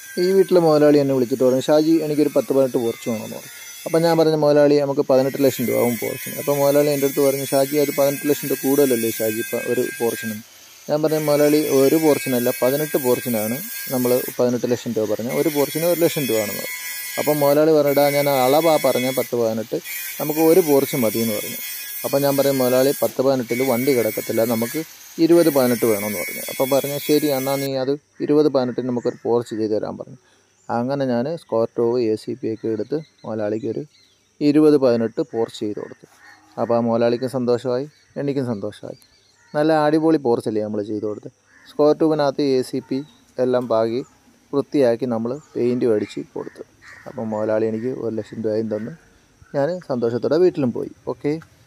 ഈ വീട്ടിലെ മുതലാളി എന്നെ വിളിച്ചിട്ട് പറഞ്ഞു ഷാജി എനിക്കൊരു പത്ത് പതിനെട്ട് പോർച്ച് വേണമെന്ന് പറഞ്ഞു അപ്പം ഞാൻ പറഞ്ഞു മുതലാളി നമുക്ക് പതിനെട്ട് ലക്ഷം രൂപ ആവും പോർച്ചിന് അപ്പോൾ മുതലാളി എൻ്റെ അടുത്ത് പറഞ്ഞു ഷാജി അത് പതിനെട്ട് ലക്ഷം രൂപ കൂടുതലല്ലേ ഷാജി ഇപ്പം ഒരു പോർച്ചിന് ഞാൻ പറഞ്ഞു മുതലാളി ഒരു പോർച്ചിനല്ല പതിനെട്ട് പോർച്ചിനാണ് നമ്മൾ പതിനെട്ട് ലക്ഷം രൂപ പറഞ്ഞത് ഒരു പോർച്ചിന് ഒരു ലക്ഷം രൂപ ആണെന്ന് പറഞ്ഞു അപ്പം മുതലാളി പറഞ്ഞിടാ ഞാൻ അളവാ പറഞ്ഞ പത്ത് പതിനെട്ട് നമുക്ക് ഒരു പോർച്ച് മതി എന്ന് പറഞ്ഞു അപ്പം ഞാൻ പറയും മുതലാളി പത്ത് പതിനെട്ടിൽ വണ്ടി കിടക്കത്തില്ല നമുക്ക് ഇരുപത് പതിനെട്ട് വേണമെന്ന് പറഞ്ഞു അപ്പം പറഞ്ഞു ശരി എന്നാൽ നീ അത് ഇരുപത് പതിനെട്ടിന് നമുക്കൊരു പോർച്ച് ചെയ്ത് തരാൻ പറഞ്ഞു അങ്ങനെ ഞാൻ സ്കോർട്ടോ എ സി പി ഒക്കെ എടുത്ത് മുതലാളിക്ക് ഒരു ഇരുപത് പതിനെട്ട് പോർച്ച് ചെയ്ത് കൊടുത്തു അപ്പോൾ ആ മുതലാളിക്കും സന്തോഷമായി എനിക്കും സന്തോഷമായി നല്ല അടിപൊളി പോർച്ചല്ലേ നമ്മൾ ചെയ്ത് കൊടുത്ത് സ്കോർ ട്യൂബിനകത്ത് എ സി പി എല്ലാം പാകി വൃത്തിയാക്കി നമ്മൾ പെയിൻറ്റ് മേടിച്ച് കൊടുത്തു അപ്പം മുതലാളി എനിക്ക് ഒരു ലക്ഷം രൂപയും തന്ന് ഞാൻ സന്തോഷത്തോടെ വീട്ടിലും പോയി ഓക്കെ